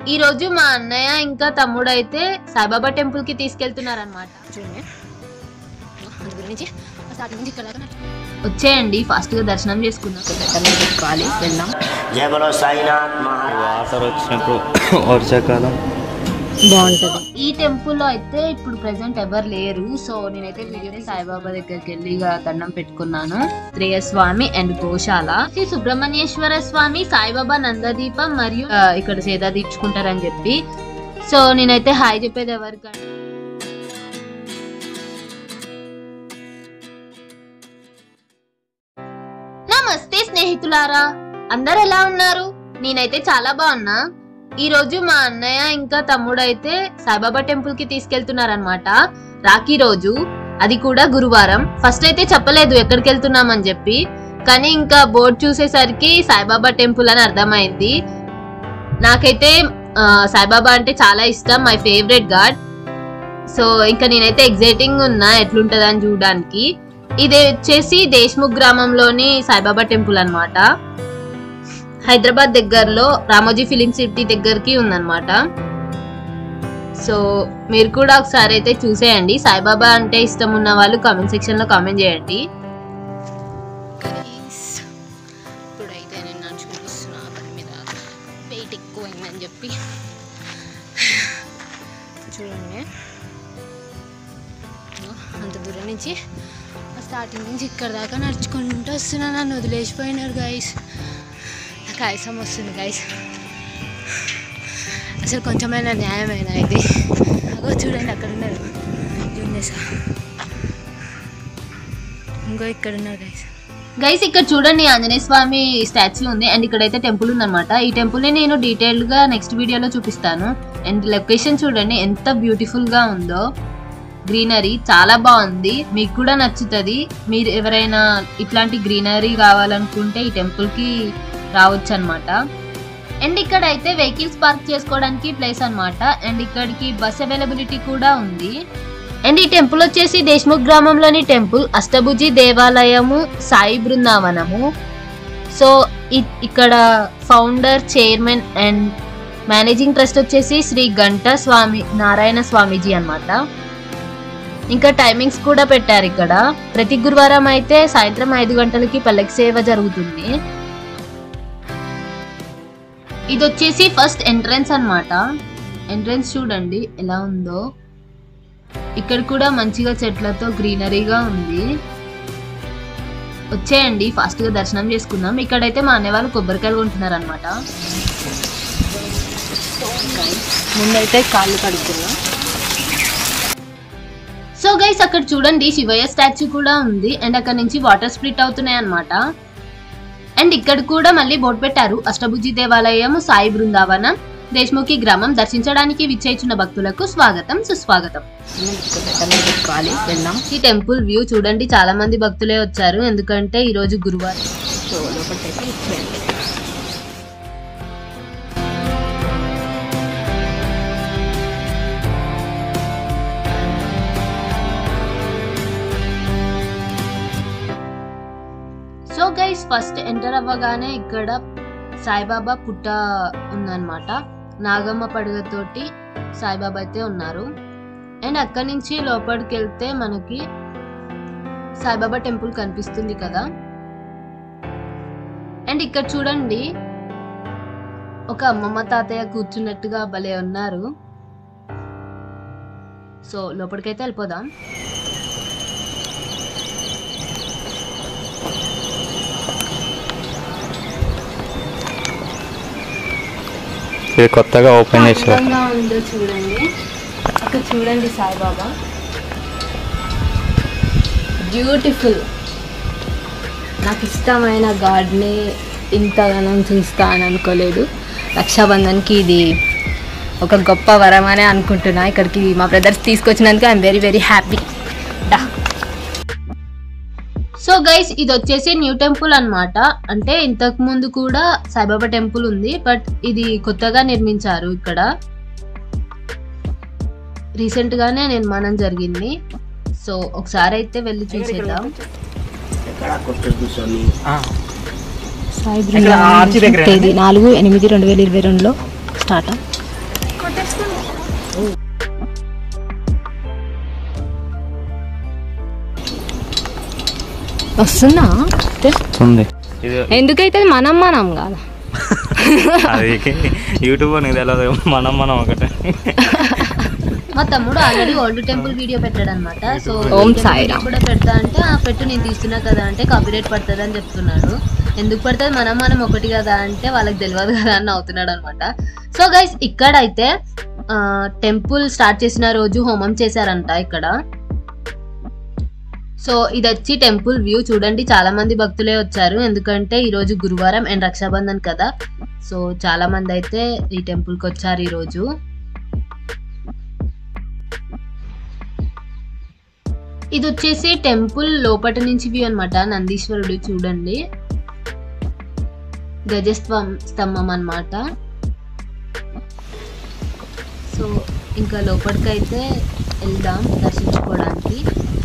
ఈ రోజు మా అన్నయ్య ఇంకా తమ్ముడు అయితే సాయిబాబా టెంపుల్ కి తీసుకెళ్తున్నారనమాట చూడండి అంత దూరం నుంచి స్టార్టింగ్ నుంచి ఇక్కడ దాకా వచ్చేయండి ఫాస్ట్ గా దర్శనం చేసుకుందాం ఎక్కాలి వెళ్దాం जय बोलो साईनाथ महाराज వాటర్ వచ్చినప్పుడు వర్షాకాలం బాగుంటుంది ఈ టెంపుల్ లో అయితే ఇప్పుడు ప్రెసెంట్ ఎవరు లేరు సో నేనైతే వీడియోని సాయిబాబా దగ్గరికి వెళ్ళి ఇక దండం పెట్టుకున్నాను శ్రేయ స్వామి అండ్ గోశాల శ్రీ సుబ్రహ్మణ్యేశ్వర స్వామి సాయిబాబా నందదీపం మరియు ఆ, ఇక్కడ సేద తీర్చుకుంటారని చెప్పి సో నేనైతే హాయ్ చెప్పేది ఎవరికంటే నమస్తే స్నేహితులారా అందరు ఎలా ఉన్నారు నేనైతే చాలా బాగున్నా ఈ రోజు మా అన్నయ్య ఇంకా తమ్ముడు అయితే సాయిబాబా టెంపుల్ కి తీసుకెళ్తున్నారనమాట రాఖీ రోజు అది కూడా గురువారం ఫస్ట్ అయితే చెప్పలేదు ఎక్కడికి వెళ్తున్నామని చెప్పి కానీ ఇంకా బోర్డు చూసేసరికి సాయిబాబా టెంపుల్ అని అర్థమైంది నాకైతే ఆ, సాయిబాబా అంటే చాలా ఇష్టం మై ఫేవరెట్ గాడ్ సో ఇంకా నేనైతే ఎగ్జైటింగ్ ఉన్నా ఎట్లుంటది అని చూడడానికి ఇది వచ్చేసి దేశ్ముఖ్ గ్రామంలోని సాయిబాబా టెంపుల్ అన్నమాట హైదరాబాద్ దగ్గరలో రామోజీ ఫిలిం సిటీ దగ్గరికి ఉందన్నమాట సో మీరు కూడా ఒకసారి అయితే చూసేయండి సాయిబాబా అంటే ఇష్టం ఉన్న వాళ్ళు కామెంట్ సెక్షన్ లో కామెంట్ చేయండి Guys, ఇప్పుడైతే నేను నడుచుకుంటూ వస్తున్నా పని మీద వెయిట్ ఎక్కువైందని చెప్పి చూడండి ఇదిగో అంత దూరం నుంచి స్టార్టింగ్ నుంచి ఇక్కడ దాకా నడుచుకుంటూ వస్తున్నా నన్ను వదిలేసిపోయినారు గైస్ నాకు ఆయాసం వస్తుంది గైస్ అసలు కొంచెమైనా న్యాయమైనా ఇది అగో చూడండి అక్కడ ఉన్నారు జూనియర్సా ఇంకో ఇక్కడ ఉన్నారు గైస్ గైస్ ఇక్కడ చూడండి ఆంజనేయ స్వామి స్టాచ్యూ ఉంది అండ్ ఇక్కడైతే టెంపుల్ ఉందన్నమాట ఈ టెంపుల్ ని నేను డీటెయిల్డ్ గా నెక్స్ట్ వీడియోలో చూపిస్తాను అండ్ లొకేషన్ చూడండి ఎంత బ్యూటిఫుల్ గా ఉందో గ్రీనరీ చాలా బాగుంది మీకు కూడా నచ్చుతుంది మీరు ఎవరైనా ఇట్లాంటి గ్రీనరీ కావాలనుకుంటే ఈ టెంపుల్ కి రావచ్చు అనమాట అండ్ ఇక్కడ అయితే వెహికల్స్ పార్క్ చేసుకోవడానికి ప్లేస్ అన్నమాట అండ్ ఇక్కడికి బస్ అవైలబిలిటీ కూడా ఉంది అండ్ ఈ టెంపుల్ వచ్చేసి దేశ్ముఖ్ గ్రామంలోని టెంపుల్ అష్టభుజి దేవాలయము సాయి బృందావనము సో ఇ- ఇక్కడ founder chairman and managing trust వచ్చేసి శ్రీ గంట స్వామి నారాయణ స్వామీజీ అన్నమాట ఇంకా టైమింగ్స్ కూడా పెట్టారు ఇక్కడ ప్రతి గురువారం అయితే సాయంత్రం ఐదు గంటలకి పల్లకి సేవ జరుగుతుంది ఇది వచ్చేసి ఫస్ట్ ఎంట్రన్స్ అన్నమాట ఎంట్రన్స్ చూడండి ఎలా ఉందో ఇక్కడ కూడా మంచిగా చెట్లతో గ్రీనరీగా ఉంది వచ్చేయండి ఫాస్ట్ గా దర్శనం చేసుకుందాం ఇక్కడైతే మా అన్నయ్య వాళ్ళు కొబ్బరికాయలు కొంటున్నారు అనమాట ముందైతే కాళ్ళు కడుక్కున్నా సో గైస్ అక్కడ చూడండి శివయ్య స్టాచ్యూ కూడా ఉంది అండ్ అక్కడ నుంచి వాటర్ స్ప్లిట్ అవుతున్నాయి అన్నమాట అండ్ ఇక్కడ కూడా మళ్ళీ బోర్డు పెట్టారు అష్టభుజి దేవాలయం సాయి బృందావనం దేశ్ముఖి గ్రామం దర్శించడానికి విచ్చేచున్న భక్తులకు స్వాగతం సుస్వాగతం ఎక్కాలి వెళ్దాం ఈ టెంపుల్ వ్యూ చూడండి చాలా మంది భక్తులే వచ్చారు ఎందుకంటే ఈ రోజు గురువారం సో లోపలికైతే ఇచ్చేయండి సో గైస్ ఫస్ట్ ఎంటర్ అవ్వగానే ఇక్కడ సాయిబాబా పుట్ట ఉందన్నమాట నాగమ్మ పడగతోటి సాయిబాబా అయితే ఉన్నారు అండ్ అక్కడి నుంచి లోపలికి వెళ్తే మనకి సాయిబాబా టెంపుల్ కనిపిస్తుంది కదా అండ్ ఇక్కడ చూడండి ఒక అమ్మమ్మ తాతయ్య కూర్చున్నట్టుగా భలే ఉన్నారు సో లోపలికైతే వెళ్ళిపోదాం ఇది కొత్తగా ఓపెన్ చేశారు అద్భుతంగా ఉందో చూడండి అక్కడ చూడండి సాయిబాబా బ్యూటిఫుల్ నాకు ఇష్టమైన గాడ్ని ఇంతగానం చూస్తా అని అనుకోలేదు రక్షాబంధన్కి ఇది ఒక గొప్ప వరం అనే అనుకుంటున్నా ఇక్కడికి మా బ్రదర్స్ తీసుకొచ్చినందుకు ఐఎమ్ వెరీ వెరీ హ్యాపీ డా సో గైస్ ఇది వచ్చేసి న్యూ టెంపుల్ అన్నమాట అంటే ఇంతకు ముందు కూడా సాయిబాబా టెంపుల్ ఉంది బట్ ఇది కొత్తగా నిర్మించారు ఇక్కడ రీసెంట్ గానే నిర్మాణం జరిగింది సో ఒకసారి అయితే వెళ్ళి చూసేద్దాం ఎక్కడ కొట్టద్దు స్వామి సాయి ఇక్కడ ఆర్చి దగ్గర తేదీ నాలుగు ఎనిమిది రెండు వేల ఇరవై రెండులో స్టార్ట్ వస్తుందా వస్తుంది ఇది ఎందుకైతే మనం మనం కాదా అది యూట్యూబ్ నీకు తెలియదు మనం మనం ఒకటే మా తమ్ముడు ఆల్రెడీ ఓల్డ్ టెంపుల్ వీడియో పెట్టాడు అనమాట సో ఓం ఈ సాయిరామ్. video కూడా పెడతా అంటే ఆ పెట్టు నేను తీస్తున్నా కదా అంటే కాపీరైట్ పడుతుంది అని చెప్తున్నాడు ఎందుకు పడుతుంది మనం మనం ఒకటి కదా అంటే వాళ్ళకి తెలియదు కదా అని అవుతున్నాడు అనమాట సో గైస్ ఇక్కడైతే టెంపుల్ స్టార్ట్ చేసిన రోజు హోమం చేశారంట ఇక్కడ సో ఇది వచ్చి టెంపుల్ వ్యూ చూడండి చాలా మంది భక్తులే వచ్చారు ఎందుకంటే ఈ రోజు గురువారం అండ్ రక్షాబంధన్ కదా సో చాలా మంది అయితే ఈ టెంపుల్ కి వచ్చారు ఈ రోజు ఇది వచ్చేసి టెంపుల్ లోపటి నుంచి వ్యూ అనమాట నందీశ్వరుడు చూడండి గజస్వం స్తంభం అన్నమాట సో ఇంకా లోపలికైతే వెళ్దాం దర్శించుకోవడానికి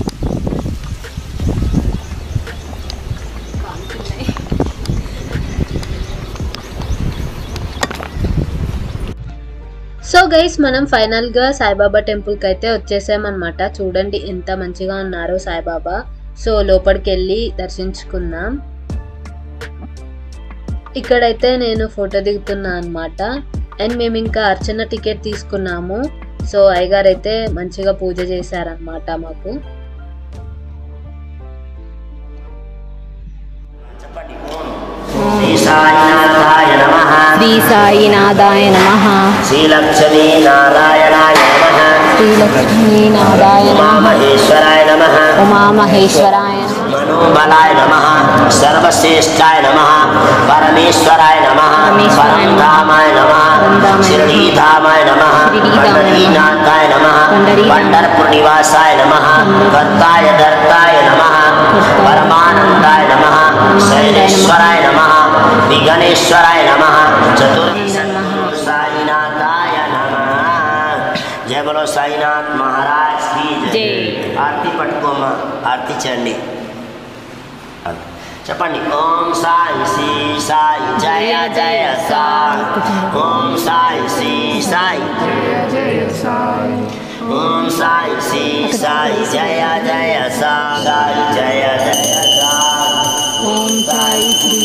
సో గైస్ మనం ఫైనల్ గా సాయిబాబా టెంపుల్ కి అయితే వచ్చేసామన్నమాట చూడండి ఎంత మంచిగా ఉన్నారో సాయిబాబా సో లోపలికి వెళ్ళి దర్శించుకుందాం ఇక్కడైతే నేను ఫోటో దిగుతున్నా అన్నమాట అండ్ మేము ఇంకా అర్చన టికెట్ తీసుకున్నాము సో అయ్యగారు అయితే మంచిగా పూజ చేశారనమాట మాకు శ్రీ సాయినాథాయ నమ శ్రీ సాయినాథాయ నమ శ్రీలక్ష్మీ నారాయణాయ నమ శ్రీలక్ష్మీనాథాయ నమ మహేశ్వరాయ నమ ఉమామహేశ్వరాయ నమ మనోబలాయ నమ సర్వశ్రేష్టాయ నమ పరమేశ్వరాయ నమ పరమేశ్వరాయ నమః. పరంధామాయ నమ పరంధామాయ శిరడీధామాయ నమ శిరడీధామాయ నమః. పండరీనాథాయ నమ పండరీనాథ. పండర్పుర నివాసాయ నమ కర్తాయ దత్తాయ నమ పరమానందాయ నమ శైలేశ్వరాయ నమ విఘ్నేశ్వరాయ నమ చతుర్థి సాయినాథాయ నమ జయ బలో సాయినాథ్ మహారాజ్ की జై. ఆర్తి పట్టుకోమా ఆర్తి చండి చెప్పండి ఓం సాయి శ్రీ సాయి జయ జయ సాయి ఓం సాయి శ్రీ సాయి ఓం సాయి శ్రీ సాయి జయ జయ సాయి జయ జయ సాయి ఓం సాయి శ్రీ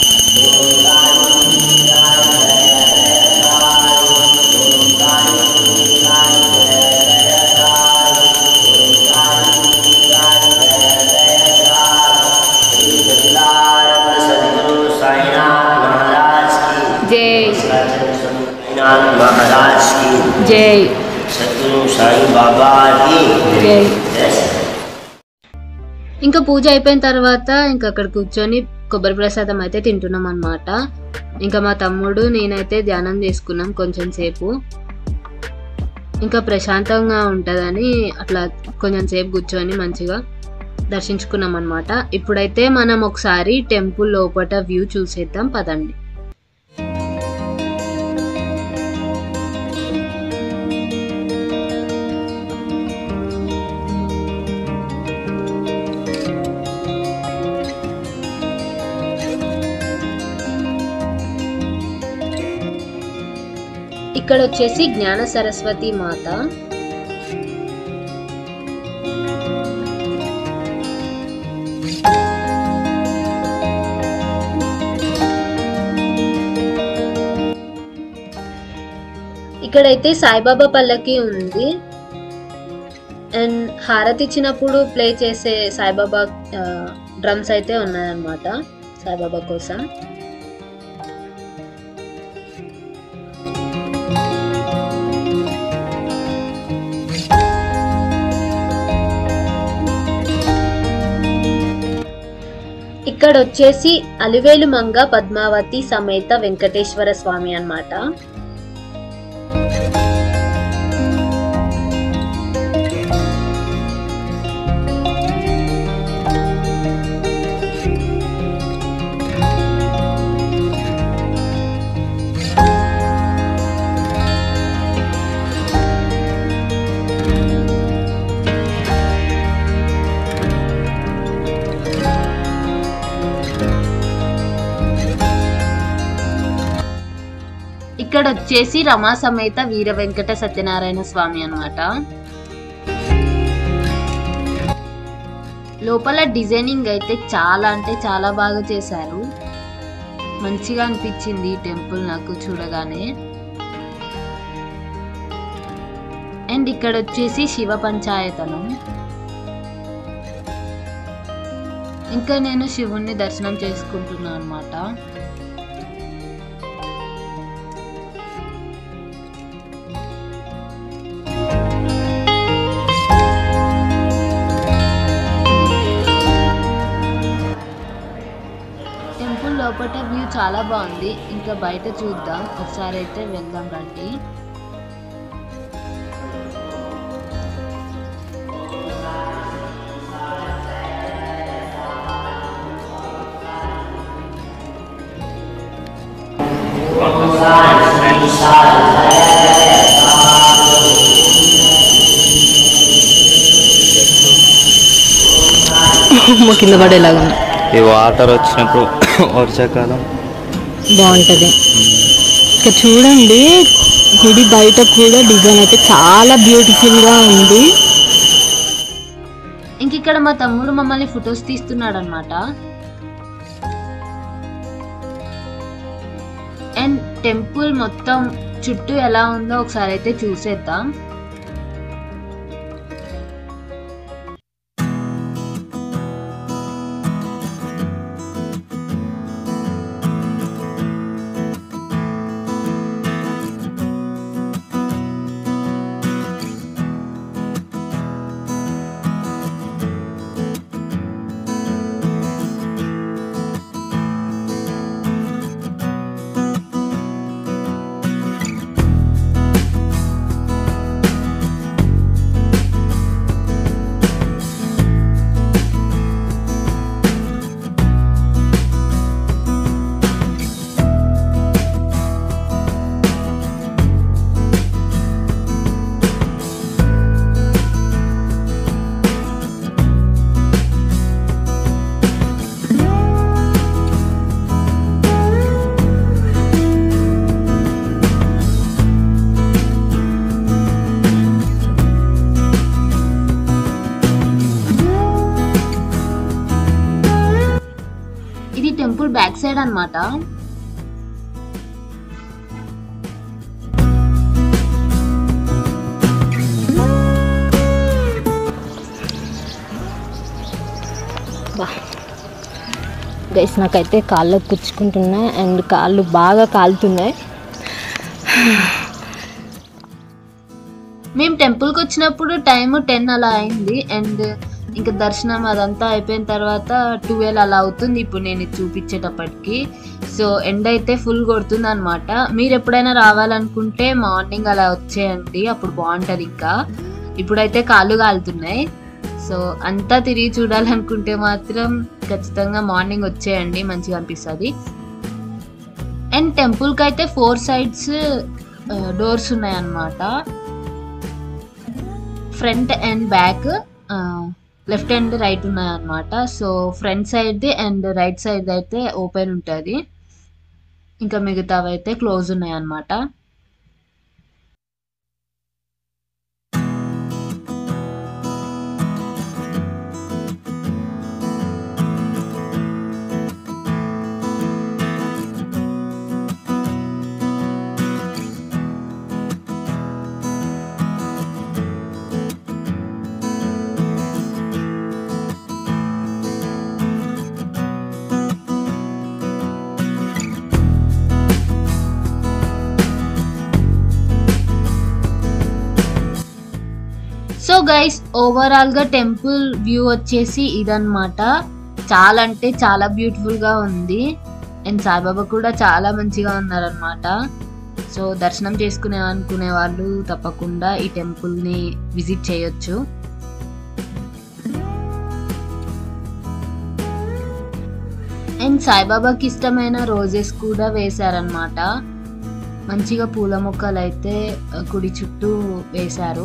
सदगुरु साईनाथ महाराज की జై साईनाथ महाराज की జై सदगुरु साईं बाबा की జై जय ఇంకా పూజ అయిపోయిన తర్వాత ఇంకా అక్కడ కూర్చొని కొబ్బరి ప్రసాదం అయితే తింటున్నాం అన్నమాట ఇంకా మా తమ్ముడు నేనైతే ధ్యానం చేసుకున్నాం కొంచెం సేపు ఇంకా ప్రశాంతంగా ఉంటుందని అట్లా కొంచెం సేపు కూర్చొని మంచిగా దర్శించుకున్నాం అనమాట ఇప్పుడైతే మనం ఒకసారి టెంపుల్ లోపల వ్యూ చూసేద్దాం పదండి ఇక్కడ వచ్చేసి జ్ఞాన సరస్వతి మాత ఇక్కడైతే సాయిబాబా పల్లకి ఉంది అండ్ హారతి ఇచ్చినప్పుడు ప్లే చేసే సాయిబాబా డ్రమ్స్ అయితే ఉన్నాయన్నమాట సాయిబాబా కోసం ఇక్కడ వచ్చేసి అలివేలు మంగ పద్మావతి సమేత వెంకటేశ్వర స్వామి అన్నమాట ఇక్కడ వచ్చి వచ్చేసి రమా సమేత వీర వెంకట సత్యనారాయణ స్వామి అన్నమాట లోపల డిజైనింగ్ అయితే చాలా అంటే చాలా బాగా చేశారు మంచిగా అనిపించింది ఈ టెంపుల్ నాకు చూడగానే అండ్ ఇక్కడ వచ్చేసి శివ పంచాయతనం ఇంకా నేను శివుణ్ణి దర్శనం చేసుకుంటున్నాను అనమాట టెంపుల్ లోపల వ్యూ చాలా బాగుంది ఇంకా బయట చూద్దాం ఒకసారి అయితే వెళ్దాం రండి అమ్మ కింద పడేలాగా ఈ వాటర్ వచ్చినప్పుడు వర్షాకాలం బాగుంటుంది ఇక్కడ చూడండి గుడి బయట కూడా డిజైన్ అయితే చాలా బ్యూటిఫుల్గా ఉంది ఇంక ఇక్కడ మా తమ్ముడు మమ్మల్ని ఫొటోస్ తీస్తున్నాడు అనమాట అండ్ టెంపుల్ మొత్తం చుట్టూ ఎలా ఉందో ఒకసారి అయితే చూసేద్దాం ఇది టెంపుల్ బ్యాక్ సైడ్ అన్నమాట గైస్ నాకైతే కాళ్ళు పుచ్చుకుంటున్నాయి అండ్ కాళ్ళు బాగా కాలుతున్నాయి మేము టెంపుల్కి వచ్చినప్పుడు టైం టెన్ అలా అయింది అండ్ ఇంకా దర్శనం అదంతా అయిపోయిన తర్వాత ట్వెల్వ్ అలా అవుతుంది ఇప్పుడు నేను ఇది చూపించేటప్పటికి సో ఎండ్ అయితే ఫుల్ కొడుతుంది అనమాట మీరు ఎప్పుడైనా రావాలనుకుంటే మార్నింగ్ అలా వచ్చేయండి అప్పుడు బాగుంటుంది ఇంకా ఇప్పుడైతే కాళ్ళు కాలుతున్నాయి సో అంతా తిరిగి చూడాలనుకుంటే మాత్రం ఖచ్చితంగా మార్నింగ్ వచ్చేయండి మంచిగా అనిపిస్తుంది అండ్ టెంపుల్కి అయితే ఫోర్ సైడ్స్ డోర్స్ ఉన్నాయన్నమాట front and back left and right ఉన్నాయన్నమాట సో ఫ్రంట్ సైడ్ది అండ్ రైట్ సైడ్ అయితే ఓపెన్ ఉంటుంది ఇంకా మిగతావి అయితే క్లోజ్ ఉన్నాయన్నమాట సో గైస్ ఓవరాల్ గా టెంపుల్ వ్యూ వచ్చేసి ఇదన్నమాట చాలా అంటే చాలా బ్యూటిఫుల్ గా ఉంది అండ్ సాయిబాబా కూడా చాలా మంచిగా ఉన్నారనమాట సో దర్శనం చేసుకునే అనుకునే వాళ్ళు తప్పకుండా ఈ టెంపుల్ ని విజిట్ చేయొచ్చు అండ్ సాయిబాబాకి ఇష్టమైన రోజెస్ కూడా వేశారనమాట మంచిగా పూల మొక్కలు అయితే ఆ, గుడి చుట్టూ వేశారు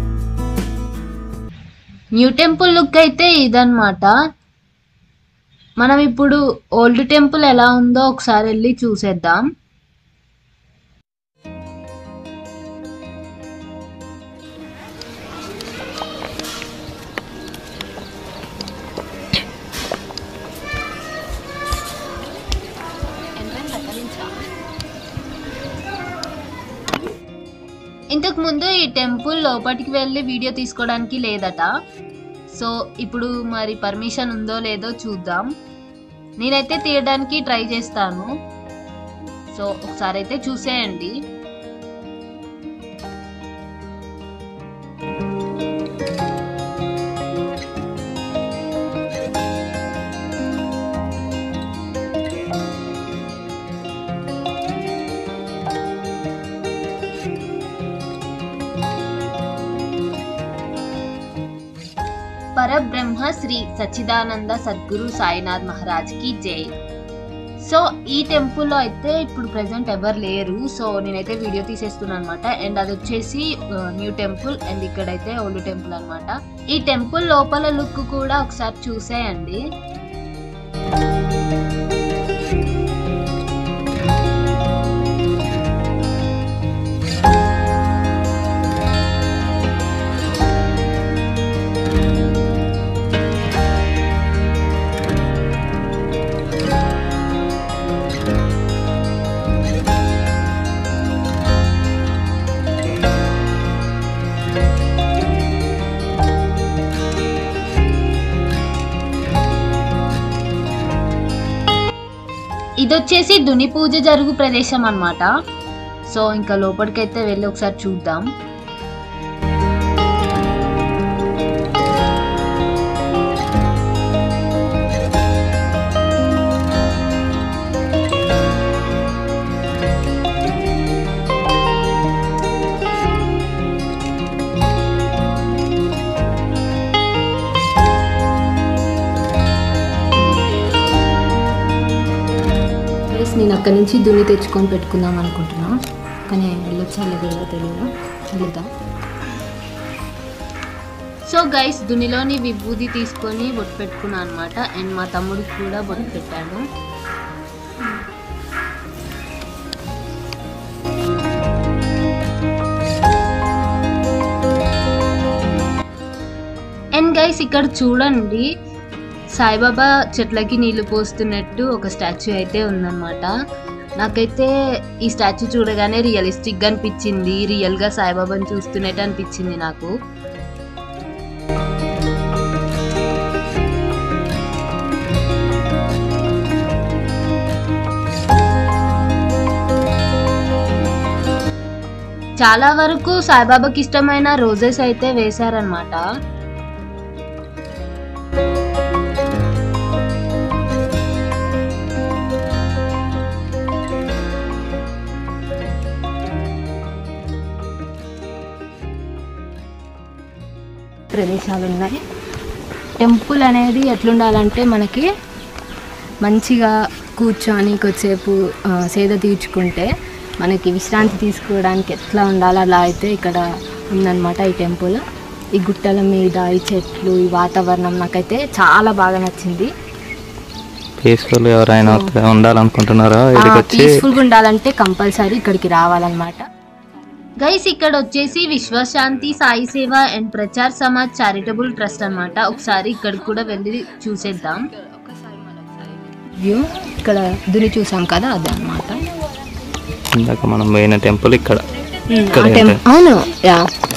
న్యూ టెంపుల్ లుక్ అయితే ఇదన్నమాట మనం ఇప్పుడు ఓల్డ్ టెంపుల్ ఎలా ఉందో ఒకసారి వెళ్ళి చూసేద్దాం ఇంతకు ముందు ఈ టెంపుల్ లోపలికి వెళ్ళి వీడియో తీసుకోవడానికి లేదట సో ఇప్పుడు మరి పర్మిషన్ ఉందో లేదో చూద్దాం నేనైతే తీయడానికి ట్రై చేస్తాను సో ఒకసారి అయితే చూసేయండి పరబ్రహ్మ శ్రీ సచ్చిదానంద సద్గురు సాయినాథ్ మహారాజ్ కి జై సో ఈ టెంపుల్లో అయితే ఇప్పుడు ప్రెసెంట్ ఎవరు లేరు సో నేనైతే వీడియో తీసేస్తున్నాను అనమాట అండ్ అది వచ్చేసి న్యూ టెంపుల్ అండ్ ఇక్కడైతే ఓల్డ్ టెంపుల్ అన్నమాట ఈ టెంపుల్ లోపల లుక్ కూడా ఒకసారి చూసేయండి ఇది వచ్చేసి దుని పూజ జరుగు ప్రదేశం అన్నమాట సో ఇంకా లోపలికైతే వెళ్ళి ఒకసారి చూద్దాం ప్లస్ నేను అక్కడి నుంచి దున్ని తెచ్చుకొని పెట్టుకుందాం అనుకుంటున్నా కానీ వెళ్ళొచ్చా లేదో తెలియదు వెళ్దాం సో గైస్ దునిలోని విభూది తీసుకొని బొట్టు పెట్టుకున్నాను అనమాట అండ్ మా తమ్ముడికి కూడా బొట్టు పెట్టాను అండ్ గైస్ ఇక్కడ చూడండి సాయిబాబా చెట్లకి నీళ్లు పోస్తున్నట్టు ఒక స్టాచ్యూ అయితే ఉందన్నమాట నాకైతే ఈ స్టాచ్యూ చూడగానే రియలిస్టిక్గా అనిపించింది రియల్గా సాయిబాబాని చూస్తున్నట్టు అనిపించింది నాకు చాలా వరకు సాయిబాబాకి ఇష్టమైన రోజెస్ అయితే వేశారనమాట ప్రదేశాలు ఉన్నాయి టెంపుల్ అనేది ఎట్లుండాలంటే మనకి మంచిగా కూర్చొని కొద్దిసేపు ఆ, సేద తీర్చుకుంటే మనకి విశ్రాంతి తీసుకోవడానికి ఎట్లా ఉండాలో అలా అయితే ఇక్కడ ఉందన్నమాట ఈ టెంపుల్ ఈ గుట్టల మీద ఈ చెట్లు ఈ వాతావరణం నాకైతే చాలా బాగా నచ్చింది పీస్ఫుల్ ఎవరైనా ఉండాలనుకుంటున్నారో ఇక్కడికి వచ్చి పీస్ఫుల్గా ఉండాలంటే కంపల్సరీ ఇక్కడికి రావాలన్నమాట గైస్ ఇక్కడ వచ్చేసి Vishwashanti Sai Seva and Prachar Samaj charitable trust అన్నమాట ఒకసారి ఇక్కడికి కూడా వెళ్ళి చూసేద్దాం వ్యూ ఇక్కడ దుని చూసాం కదా అదే అన్నమాట ఇందాక మనం పోయిన టెంపుల్ ఇక్కడ ఇక్కడ ఆ టెంప్- ఏంటి? అవును యా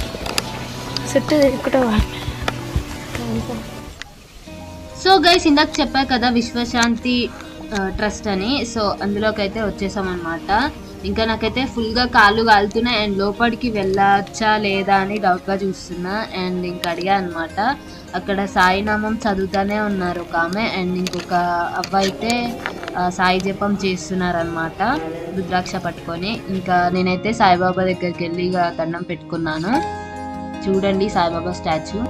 సో గైస్ ఇందాక చెప్పా కదా విశ్వశాంతి ఆ, ట్రస్ట్ అని సో అందులోకి అయితే వచ్చేసాం అనమాట ఇంకా నాకైతే ఫుల్గా కాళ్ళు కాలుతున్నాయి అండ్ లోపలికి వెళ్ళచ్చా లేదా అని డౌట్గా చూస్తున్నా అండ్ ఇంకా అడిగా అనమాట అక్కడ సాయినామం చదువుతానే ఉన్నారు ఒక ఆమె అండ్ ఇంకొక అవ్వ అయితే ఆ, సాయి జపం చేస్తున్నారనమాట రుద్రాక్ష పట్టుకొని ఇంకా నేనైతే సాయిబాబా దగ్గరికి వెళ్ళి ఇక దండం పెట్టుకున్నాను చూడండి సాయిబాబా స్టాచ్యూ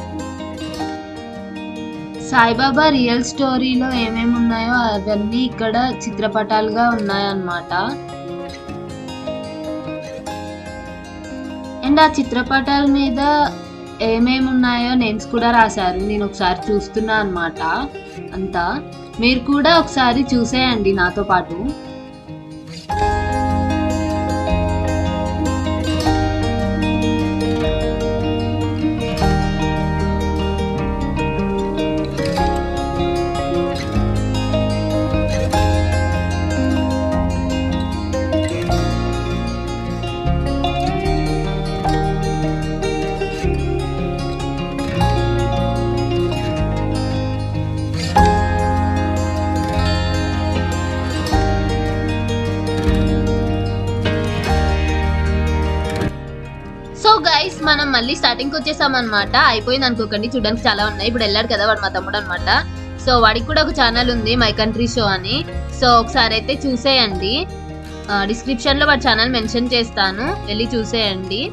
సాయిబాబా రియల్ స్టోరీలో ఏమేమి ఉన్నాయో అవన్నీ ఇక్కడ చిత్రపటాలుగా ఉన్నాయన్నమాట అండ్ ఆ చిత్రపటాల మీద ఏమేమి ఉన్నాయో నేమ్స్ కూడా రాశారు నేను ఒకసారి చూస్తున్నా అన్నమాట అంతా మీరు కూడా ఒకసారి చూసేయండి నాతో పాటు సో గైస్ మనం మళ్ళీ స్టార్టింగ్ వచ్చేసాం అనమాట అయిపోయింది అనుకోకండి చూడడానికి చాలా ఉన్నాయి ఇప్పుడు వెళ్ళాడు కదా వాడు మా తమ్ముడు అనమాట సో వాడికి కూడా ఒక ఛానల్ ఉంది మై కంట్రీ షో అని సో ఒకసారి అయితే చూసేయండి డిస్క్రిప్షన్ లో వాడి ఛానల్ మెన్షన్ చేస్తాను వెళ్ళి చూసేయండి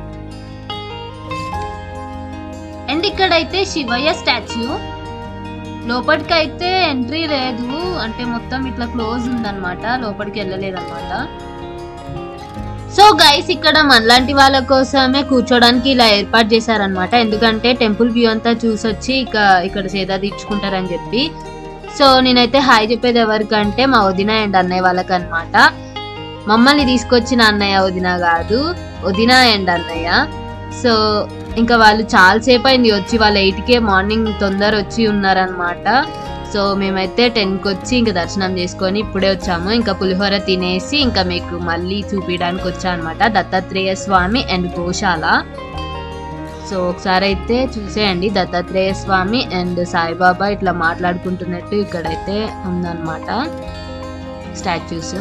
అండ్ ఇక్కడైతే శివయ్య స్టాచ్యూ లోపలికి అయితే ఎంట్రీ లేదు అంటే మొత్తం ఇట్లా క్లోజ్ ఉందన్నమాట లోపలికి వెళ్ళలేదన్నమాట సో గైస్ ఇక్కడ మనలాంటి వాళ్ళ కోసమే కూర్చోడానికి ఇలా ఏర్పాటు చేశారనమాట ఎందుకంటే టెంపుల్ వ్యూ అంతా చూసొచ్చి ఇక ఇక్కడ సేద తీర్చుకుంటారని చెప్పి సో నేనైతే హాయ్ చెప్పేది ఎవరికంటే మా వదిన అండ్ అన్నయ్య వాళ్ళకి అనమాట మమ్మల్ని తీసుకొచ్చిన అన్నయ్య వదిన కాదు వదిన అండ్ అన్నయ్య సో ఇంకా వాళ్ళు చాలాసేపు అయింది వచ్చి వాళ్ళ ఎయిట్కే మార్నింగ్ తొందర వచ్చి ఉన్నారనమాట సో మేమైతే టెన్కి వచ్చి ఇంకా దర్శనం చేసుకొని ఇప్పుడే వచ్చాము ఇంకా పులిహోర తినేసి ఇంకా మీకు మళ్ళీ చూపించడానికి వచ్చా అనమాట దత్తాత్రేయ స్వామి అండ్ గోశాల సో ఒకసారి అయితే చూసేయండి దత్తాత్రేయ స్వామి అండ్ సాయిబాబా ఇట్లా మాట్లాడుకుంటున్నట్టు ఇక్కడైతే ఉందన్నమాట స్టాచ్యూస్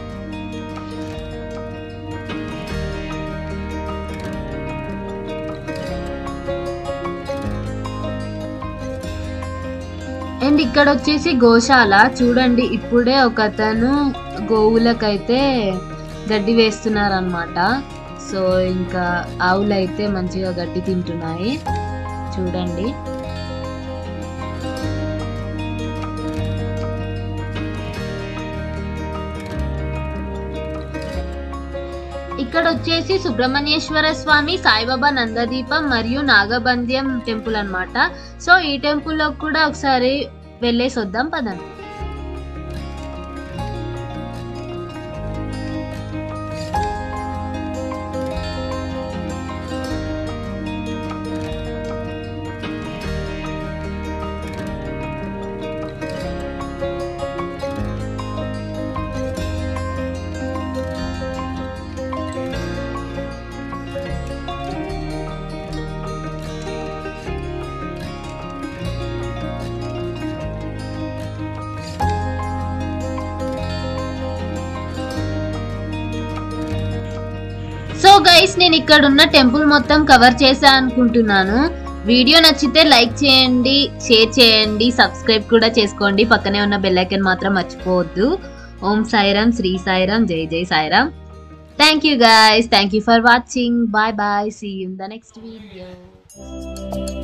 అండ్ ఇక్కడ వచ్చేసి గోశాల చూడండి ఇప్పుడే ఒక అతను గోవులకైతే గడ్డి వేస్తున్నారనమాట సో ఇంకా ఆవులు అయితే మంచిగా గడ్డి తింటున్నాయి చూడండి ఇక్కడ వచ్చేసి సుబ్రహ్మణ్యేశ్వర స్వామి సాయిబాబా నందదీపం మరియు నాగబంద్యం టెంపుల్ అన్నమాట సో ఈ టెంపుల్ లో కూడా ఒకసారి వెళ్ళేసి వద్దాం పదండి సో గైస్ నేను ఇక్కడ ఉన్న టెంపుల్ మొత్తం కవర్ చేసా అనుకుంటున్నాను వీడియో నచ్చితే లైక్ చేయండి షేర్ చేయండి సబ్స్క్రైబ్ కూడా చేసుకోండి పక్కనే ఉన్న బెల్ ఐకాన్ మాత్రం మర్చిపోవద్దు ఓం సాయిరామ్ శ్రీ సాయిరామ్ జై జై Sairam thank you guys thank you for watching bye bye see in the next video